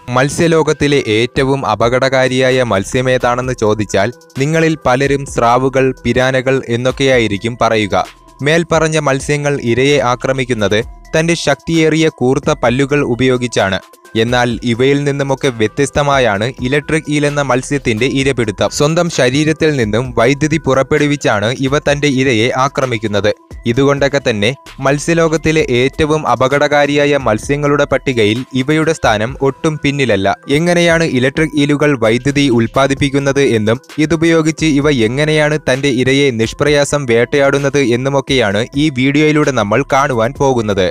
മത്സ്യലോകത്തിലെ ഏറ്റവും അപകടകാരിയായ മത്സ്യമേതാണെന്ന് ചോദിച്ചാൽ നിങ്ങളിൽ പലരും സ്രാവുകൾ പിരാനകൾ എന്നൊക്കെയായിരിക്കും പറയുക മേൽപ്പറഞ്ഞ മത്സ്യങ്ങൾ ഇരയെ ആക്രമിക്കുന്നത് തന്റെ ശക്തിയേറിയ കൂർത്ത പല്ലുകൾ ഉപയോഗിച്ചാണ് എന്നാൽ ഇവയിൽ നിന്നുമൊക്കെ വ്യത്യസ്തമായാണ് ഇലക്ട്രിക് ഈൽ എന്ന മത്സ്യത്തിന്റെ ഇരപിടുത്തം സ്വന്തം ശരീരത്തിൽ നിന്നും വൈദ്യുതി പുറപ്പെടുവിച്ചാണ് ഇവ തന്റെ ഇരയെ ആക്രമിക്കുന്നത് ഇതുകൊണ്ടൊക്കെ തന്നെ മത്സ്യലോകത്തിലെ ഏറ്റവും അപകടകാരിയായ മത്സ്യങ്ങളുടെ പട്ടികയിൽ ഇവയുടെ സ്ഥാനം ഒട്ടും പിന്നിലല്ല എങ്ങനെയാണ് ഇലക്ട്രിക് ഈലുകൾ വൈദ്യുതി ഉൽപ്പാദിപ്പിക്കുന്നത് എന്നും ഇതുപയോഗിച്ച് ഇവ എങ്ങനെയാണ് തന്റെ ഇരയെ നിഷ്പ്രയാസം വേട്ടയാടുന്നത് എന്നുമൊക്കെയാണ് ഈ വീഡിയോയിലൂടെ നമ്മൾ കാണുവാൻ പോകുന്നത്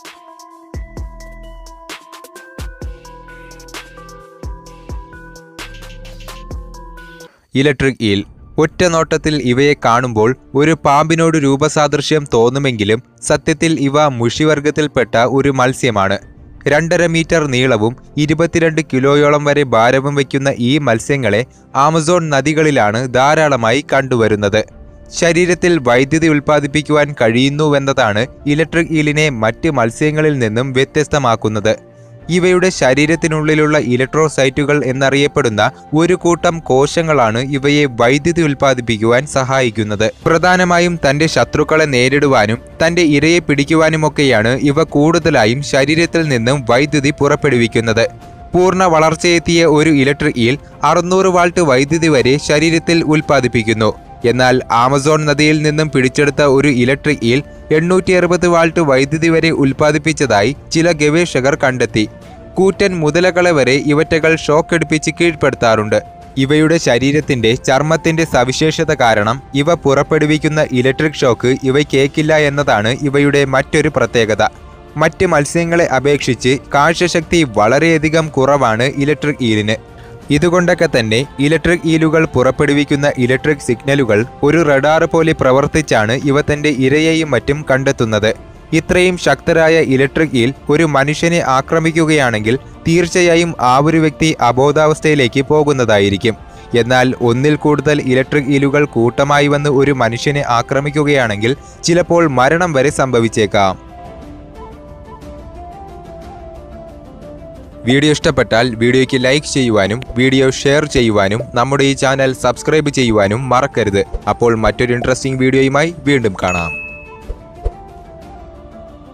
ഇലക്ട്രിക് ഈൽ ഒറ്റ നോട്ടത്തിൽ ഇവയെ കാണുമ്പോൾ ഒരു പാമ്പിനോട് രൂപസാദൃശ്യം തോന്നുമെങ്കിലും സത്യത്തിൽ ഇവ മുഷിവർഗത്തിൽപ്പെട്ട ഒരു മത്സ്യമാണ് രണ്ടര മീറ്റർ നീളവും ഇരുപത്തിരണ്ട് കിലോയോളം വരെ ഭാരവും വയ്ക്കുന്ന ഈ മത്സ്യങ്ങളെ ആമസോൺ നദികളിലാണ് ധാരാളമായി കണ്ടുവരുന്നത് ശരീരത്തിൽ വൈദ്യുതി ഉൽപ്പാദിപ്പിക്കുവാൻ കഴിയുന്നുവെന്നതാണ് ഇലക്ട്രിക് ഈലിനെ മറ്റ് മത്സ്യങ്ങളിൽ നിന്നും വ്യത്യസ്തമാക്കുന്നത് ഇവയുടെ ശരീരത്തിനുള്ളിലുള്ള ഇലക്ട്രോസൈറ്റുകൾ എന്നറിയപ്പെടുന്ന ഒരു കൂട്ടം കോശങ്ങളാണ് ഇവയെ വൈദ്യുതി ഉൽപ്പാദിപ്പിക്കുവാൻ സഹായിക്കുന്നത് പ്രധാനമായും തന്റെ ശത്രുക്കളെ നേരിടുവാനും തന്റെ ഇരയെ പിടിക്കുവാനുമൊക്കെയാണ് ഇവ കൂടുതലായും ശരീരത്തിൽ നിന്നും വൈദ്യുതി പുറപ്പെടുവിക്കുന്നത് പൂർണ്ണ വളർച്ചയെത്തിയ ഒരു ഇലക്ട്രിക് ഈൽ അറുന്നൂറ് വാൾട്ട് വൈദ്യുതി വരെ ശരീരത്തിൽ ഉൽപ്പാദിപ്പിക്കുന്നു എന്നാൽ ആമസോൺ നദിയിൽ നിന്നും പിടിച്ചെടുത്ത ഒരു ഇലക്ട്രിക് ഈൽ എണ്ണൂറ്റി അറുപത് വാൾട്ട് വൈദ്യുതി വരെ ഉൽപ്പാദിപ്പിച്ചതായി ചില ഗവേഷകർ കണ്ടെത്തി കൂറ്റൻ മുതലകളെ വരെ ഇവറ്റകൾ ഷോക്ക് എടുപ്പിച്ച് കീഴ്പ്പെടുത്താറുണ്ട് ഇവയുടെ ശരീരത്തിന്റെ ചർമ്മത്തിന്റെ സവിശേഷത കാരണം ഇവ പുറപ്പെടുവിക്കുന്ന ഇലക്ട്രിക് ഷോക്ക് ഇവയ്ക്കേക്കില്ല എന്നതാണ് ഇവയുടെ മറ്റൊരു പ്രത്യേകത മറ്റ് മത്സ്യങ്ങളെ അപേക്ഷിച്ച് കാഴ്ചശക്തി വളരെയധികം കുറവാണ് ഇലക്ട്രിക് ഈലിന് ഇതുകൊണ്ടൊക്കെ തന്നെ ഇലക്ട്രിക് ഈലുകൾ പുറപ്പെടുവിക്കുന്ന ഇലക്ട്രിക് സിഗ്നലുകൾ ഒരു റഡാർ പോലെ പ്രവർത്തിച്ചാണ് ഇവ തന്റെ ഇരയെയും മറ്റും കണ്ടെത്തുന്നത് ഇത്രയും ശക്തരായ ഇലക്ട്രിക് ഈൽ ഒരു മനുഷ്യനെ ആക്രമിക്കുകയാണെങ്കിൽ തീർച്ചയായും ആ ഒരു വ്യക്തി അബോധാവസ്ഥയിലേക്ക് പോകുന്നതായിരിക്കും എന്നാൽ ഒന്നിൽ കൂടുതൽ ഇലക്ട്രിക് ഈലുകൾ കൂട്ടമായി വന്ന് ഒരു മനുഷ്യനെ ആക്രമിക്കുകയാണെങ്കിൽ ചിലപ്പോൾ മരണം വരെ സംഭവിച്ചേക്കാം വീഡിയോ ഇഷ്ടപ്പെട്ടാൽ വീഡിയോയ്ക്ക് ലൈക്ക് ചെയ്യുവാനും വീഡിയോ ഷെയർ ചെയ്യുവാനും നമ്മുടെ ഈ ചാനൽ സബ്സ്ക്രൈബ് ചെയ്യുവാനും മറക്കരുത് അപ്പോൾ മറ്റൊരു ഇൻട്രസ്റ്റിംഗ് വീഡിയോയുമായി വീണ്ടും കാണാം